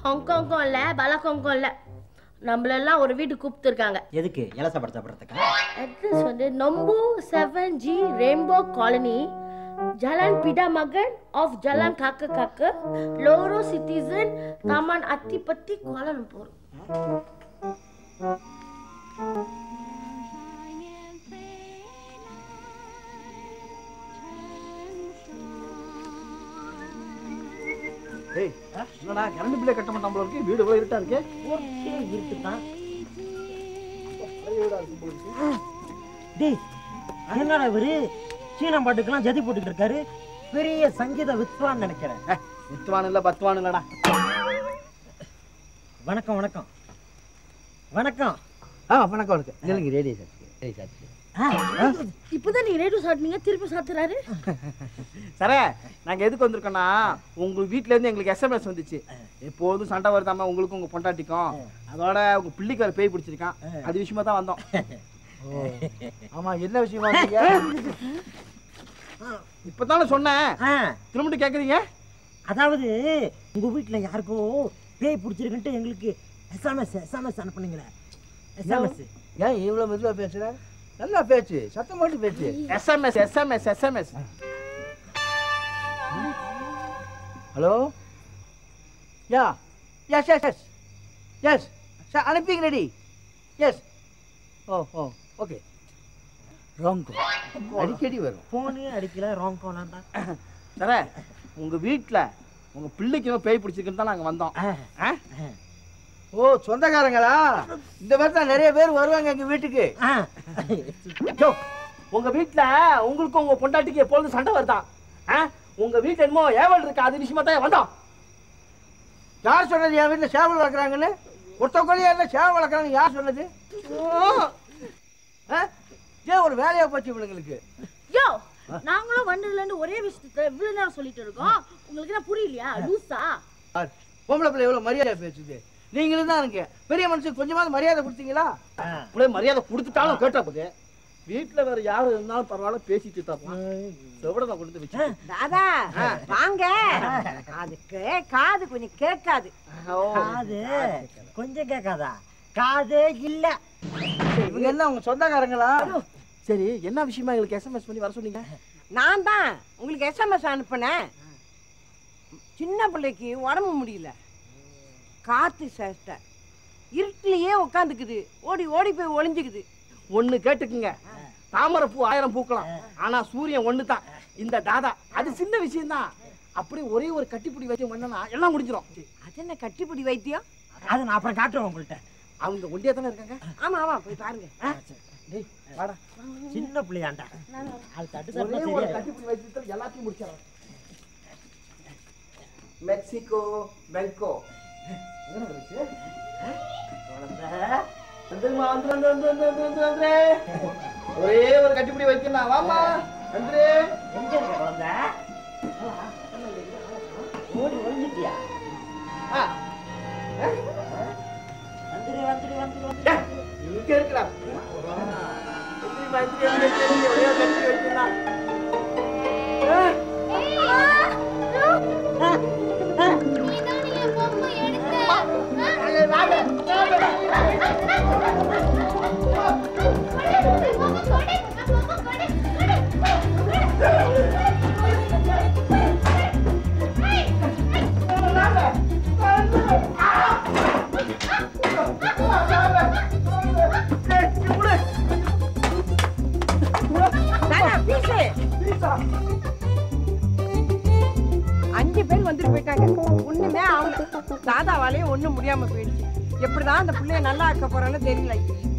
ஹாங்காங்கும் இல்லை பலகாங்கும் இல்லை நம்மளெல்லாம் ஒரு வீட்டு கூப்பிட்டுருக்காங்க எதுக்கு இலச படுத்த படுறதுக்கா அட்ரஸ் வந்து number seven G rainbow colony ஜலன் பிடா மகன் ஆஃப் ஜலன் காக்க காக்க லோரோ சிட்டிசன் தாமான் அத்திப்பத்தி கோலம்பூர் ஏய் என்னடா கரண்ட் பில்லே கட்ட மாட்டான் போல இருக்கு வீடு இவ்வளவு இருட்டா இருக்கு ஒரே இருட்டு தான் டேய் என்னடா இவரு சீன பாட்டுக்கெல்லாம் ஜதி போட்டுட்டு இருக்காரு பெரிய சங்கீத வித்வான் நினைக்கிறேன் வித்துவான் இல்ல பத்துவான் இல்லடா வணக்கம் வணக்கம் வணக்கம் ஆ வணக்கம் வணக்கம் இல்லைங்க ரேடியோ சார் ரேடியோ சார் இப்போதான் நீங்க ரேடியோ சாட்டினீங்க திருப்பி சாத்துறாரு சரே நாங்க எதுக்கு வந்திருக்கோம்னா உங்க வீட்ல இருந்து எங்களுக்கு எஸ்எம்எஸ் வந்துச்சு எப்போதும் சண்டை வருதாம உங்களுக்கும் உங்க பொண்டாட்டிக்கும் அதோட உங்க பிள்ளைக்கு ஒரு பேய் பிடிச்சிருக்கான் அது விஷயமா தான் வந்தோம் ஆமா என்ன விஷயமா வந்தீங்க இப்பதானே சொன்னேன் ஆ, திரும்ப கேக்குறீங்க அதாவது உங்க வீட்டுல யாருக்கோ பேய் பிடிச்சிருக்குன்ட்டு எங்களுக்கு எஸ்எம்எஸ் எஸ்எம்எஸ் அனுப்புனீங்களே எஸ்எம்எஸ் ஏன் இவ்வளோ மெதுவாக பேசுற நல்லா பேச்சு சத்தம் போட்டு பேச்சு SMS SMS SMS hello yeah yes yes yes yes sir அனுப்பிங்க ready yes oh oh okay wrong அடிக்கடி வரும் போனே அடிக்கல ராங் கோலாண்டா சரே உங்க வீட்ல உங்க பிள்ளைக்கு ஏதோ பேய் பிடிச்சிருக்குன்னு தான் நாங்க வந்தோம் ஆ? ஓ சொந்தக்காரங்களா இந்த மாதிரி தான் நிறைய பேர் வருவாங்க எங்கள் வீட்டுக்கு யோ, உங்க வீட்ல உங்களுக்கும் உங்க பொண்டாட்டிக்கு எப்பொழுதும் சண்டை வருதான் ஆ? உங்க வீட்டுல என்னமோ ஏவல் இருக்கு அது விஷயமா தான் வந்தோம் யார் சொன்னது என் வீட்டில் சேவல் வளர்க்குறாங்கன்னு ஒருத்தவங்க யாரில் சேவல் வளர்க்குறாங்க யார் சொன்னது ஆ? ஏன் ஒரு வேலையாக போச்சு இவனுங்களுக்கு யோ நாங்களும் வந்ததுல இருந்து ஒரே விஷயத்த இவ்வளவு நேரம் சொல்லிட்டு இருக்கோம் உங்களுக்கு என்ன புரியலையா லூசா ஆ, பொம்பளை பிள்ளை எவ்வளோ மரியாதை பேசுது நீங்களும் தான் இருக்கு பெரிய மனுஷன் கொஞ்சமாவது மரியாதை கொடுத்தீங்களா அப்படியே மரியாதை கொடுத்துட்டாலும் கேட்டா போது வீட்டுல வேற யாரு இருந்தாலும் பரவாயில்ல பேசிட்டு தான் செவடதான் கொடுத்து வச்சு தாதா வாங்க அதுக்கு காது கொஞ்சம் கேட்காது காது கொஞ்சம் கேட்காதா காதே இல்ல இவங்க என்ன உங்க சொந்தக்காரங்களா சரி என்ன விஷயமா எங்களுக்கு எஸ்எம்எஸ் பண்ணி வர சொன்னீங்க நான் தான் உங்களுக்கு எஸ்எம்எஸ் அனுப்புனேன் சின்ன பிள்ளைக்கு உடம்பு முடியல காத்து சேஷ்டை இருட்டிலேயே உட்காந்துக்குது ஓடி ஓடி போய் ஒளிஞ்சுக்குது ஒண்ணு கேட்டுக்குங்க தாமரை பூ ஆயிரம் பூக்கலாம் ஆனா சூரியன் ஒண்ணு தான் இந்த தாதா அது சின்ன விஷயம் தான் அப்படியே ஒரே ஒரு கட்டிப்பிடி வச்சு பண்ணனா எல்லாம் முடிஞ்சிடும் அது என்ன கட்டிப்பிடி வைத்தியம் அது நான் அப்புறம் காட்டுறேன் உங்கள்கிட்ட அவங்க ஒண்டியா தானே இருக்காங்க ஆமா ஆமா போய் பாருங்க டேய் வாடா சின்ன பிள்ளையாண்டா அது தட்டு ஒரே தட்டுனா ஒரு தெரியாது கட்டிப்பிடி வச்சு எல்லாத்தையும் முடிச்சிடலாம் மெக்சிகோ பெங்கோ எங்க நடந்துச்சு வந்துருமா வந்து வந்து வந்து வந்து வந்து வந்து வந்து ஒரே ஒரு கட்டிப்பிடி வைக்கலாம் வாமா வந்துரு எங்க இருக்க குழந்தை ஓடி ஒழிஞ்சிட்டியா ஆ, வந்துரு வந்துரு வந்துரு வந்துரு இங்க இருக்குடா எந்திரிம்மா, எந்திரி, எந்திரி, எந்திரி, ஒரே ஒரு கட்டிப்பிடி வைக்கலாம் தாதா பீசு அஞ்சு பேர் வந்துட்டு போயிட்டாங்க ஒண்ணுமே ஆகல தாதாவாலேயே ஒண்ணும் முடியாம போயிடுச்சு எப்படிதான் அந்த பிள்ளைய நல்லா ஆக்க போறான்னு தெரியல